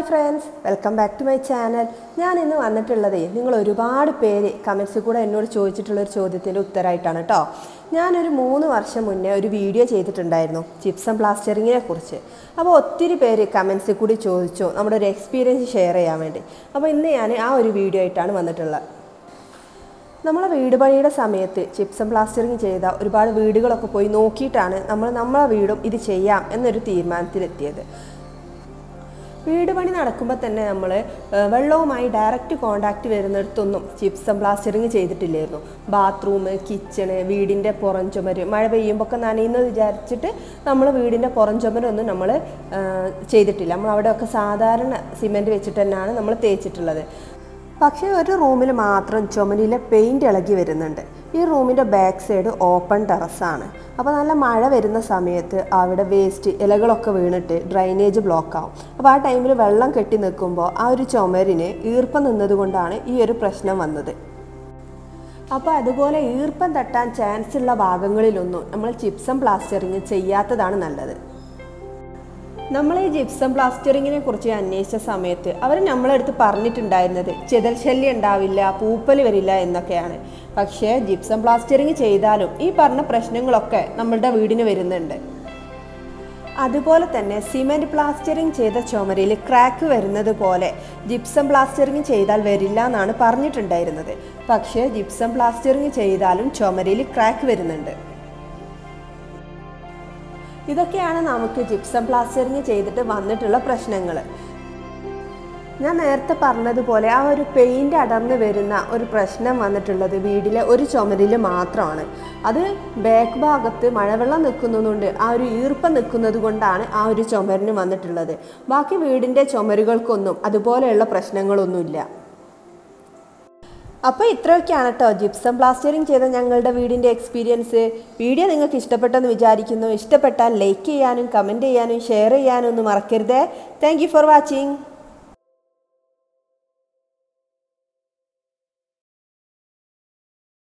hi friends welcome back to my channel ഞാൻ ഇന്ന് വന്നിട്ടുള്ളതേ നിങ്ങൾ ഒരുപാട് പേര് കമൻസിൽ കൂടെ എന്നോട് ചോദിച്ചിട്ടുള്ള ഒരു ചോദ്യത്തിൻ്റെ ഉത്തരമായിട്ടാണ് കേട്ടോ ഞാനൊരു മൂന്ന് വർഷം മുന്നേ ഒരു വീഡിയോ ചെയ്തിട്ടുണ്ടായിരുന്നു ചിപ്സം പ്ലാസ്റ്ററിങ്ങിനെ കുറിച്ച് അപ്പോൾ ഒത്തിരി പേര് കമൻസിൽ കൂടി ചോദിച്ചു നമ്മുടെ ഒരു എക്സ്പീരിയൻസ് ഷെയർ ചെയ്യാൻ വേണ്ടി അപ്പോൾ ഇന്ന് ഞാൻ ആ ഒരു വീഡിയോ ആയിട്ടാണ് വന്നിട്ടുള്ളത് നമ്മളെ വീട് പണിയുടെ സമയത്ത് ചിപ്സം പ്ലാസ്റ്ററിങ് ചെയ്ത ഒരുപാട് വീടുകളൊക്കെ പോയി നോക്കിയിട്ടാണ് നമ്മൾ നമ്മളെ വീടും ഇത് ചെയ്യാം എന്നൊരു തീരുമാനത്തിലെത്തിയത് വീട് പണി നടക്കുമ്പോൾ തന്നെ നമ്മൾ വെള്ളവുമായി ഡയറക്റ്റ് കോണ്ടാക്റ്റ് വരുന്നിടത്തൊന്നും ചിപ്സം പ്ലാസ്റ്ററിങ് ചെയ്തിട്ടില്ലായിരുന്നു ബാത്റൂം കിച്ചണ് വീടിൻ്റെ പുറം ചുമര് മഴ പെയ്യുമ്പോൾ ഒക്കെ നനയുന്നത് വിചാരിച്ചിട്ട് നമ്മൾ വീടിൻ്റെ പുറം ചുമരൊന്നും നമ്മൾ ചെയ്തിട്ടില്ല നമ്മൾ അവിടെയൊക്കെ സാധാരണ സിമെൻറ്റ് വെച്ചിട്ട് തന്നെയാണ് നമ്മൾ തേച്ചിട്ടുള്ളത് പക്ഷേ ഒരു റൂമിൽ മാത്രം ചുമരിലെ പെയിൻറ് ഇളകി വരുന്നുണ്ട് ഈ റൂമിൻ്റെ ബാക്ക് സൈഡ് ഓപ്പൺ ടെറസാണ് അപ്പോൾ നല്ല മഴ വരുന്ന സമയത്ത് അവിടെ വേസ്റ്റ് ഇലകളൊക്കെ വീണിട്ട് ഡ്രൈനേജ് ബ്ലോക്ക് ആവും അപ്പോൾ ആ ടൈമിൽ വെള്ളം കെട്ടി നിൽക്കുമ്പോൾ ആ ഒരു ചുമരിന് ഈർപ്പം നിന്നതുകൊണ്ടാണ് ഈ ഒരു പ്രശ്നം വന്നത് അപ്പോൾ അതുപോലെ ഈർപ്പം തട്ടാൻ ചാൻസ് ഉള്ള ഭാഗങ്ങളിലൊന്നും നമ്മൾ ചിപ്സം പ്ലാസ്റ്ററിങ് ചെയ്യാത്തതാണ് നല്ലത് നമ്മൾ ഈ ജിപ്സം പ്ലാസ്റ്ററിങ്ങിനെ കുറിച്ച് അന്വേഷിച്ച സമയത്ത് അവർ നമ്മളെടുത്ത് പറഞ്ഞിട്ടുണ്ടായിരുന്നത് ചെതൽ ശല്യം ഉണ്ടാവില്ല പൂപ്പൽ വരില്ല എന്നൊക്കെയാണ് പക്ഷേ ജിപ്സം പ്ലാസ്റ്ററിങ് ചെയ്താലും ഈ പറഞ്ഞ പ്രശ്നങ്ങളൊക്കെ നമ്മളുടെ വീടിന് വരുന്നുണ്ട് അതുപോലെ തന്നെ സിമെൻറ്റ് പ്ലാസ്റ്ററിങ് ചെയ്ത ചുമരിൽ ക്രാക്ക് വരുന്നത് പോലെ ജിപ്സം പ്ലാസ്റ്ററിങ് ചെയ്താൽ വരില്ല എന്നാണ് പറഞ്ഞിട്ടുണ്ടായിരുന്നത് പക്ഷേ ജിപ്സം പ്ലാസ്റ്ററിങ് ചെയ്താലും ചുമരിൽ ക്രാക്ക് വരുന്നുണ്ട് ഇതൊക്കെയാണ് നമുക്ക് ജിപ്സം പ്ലാസ്റ്ററിങ് ചെയ്തിട്ട് വന്നിട്ടുള്ള പ്രശ്നങ്ങൾ ഞാൻ നേരത്തെ പറഞ്ഞതുപോലെ ആ ഒരു പെയിൻ്റ് അടർന്ന് വരുന്ന ഒരു പ്രശ്നം വന്നിട്ടുള്ളത് വീടിലെ ഒരു ചുമരിൽ മാത്രമാണ് അത് ബാക്ക് ഭാഗത്ത് മഴവെള്ളം നിൽക്കുന്നതുകൊണ്ട് ആ ഒരു ഈർപ്പം നിൽക്കുന്നത് കൊണ്ടാണ് ആ ഒരു ചുമരിന് വന്നിട്ടുള്ളത് ബാക്കി വീടിൻ്റെ ചുമരുകൾക്കൊന്നും അതുപോലെയുള്ള പ്രശ്നങ്ങളൊന്നുമില്ല അപ്പോൾ ഇത്രയൊക്കെയാണ് കേട്ടോ ജിപ്സം പ്ലാസ്റ്ററിങ് ചെയ്ത ഞങ്ങളുടെ വീടിൻ്റെ എക്സ്പീരിയൻസ് വീഡിയോ നിങ്ങൾക്ക് ഇഷ്ടപ്പെട്ടെന്ന് വിചാരിക്കുന്നു ഇഷ്ടപ്പെട്ടാൽ ലൈക്ക് ചെയ്യാനും കമൻറ്റ് ചെയ്യാനും ഷെയർ ചെയ്യാനും ഒന്നും മറക്കരുതേ താങ്ക് ഫോർ വാച്ചിങ്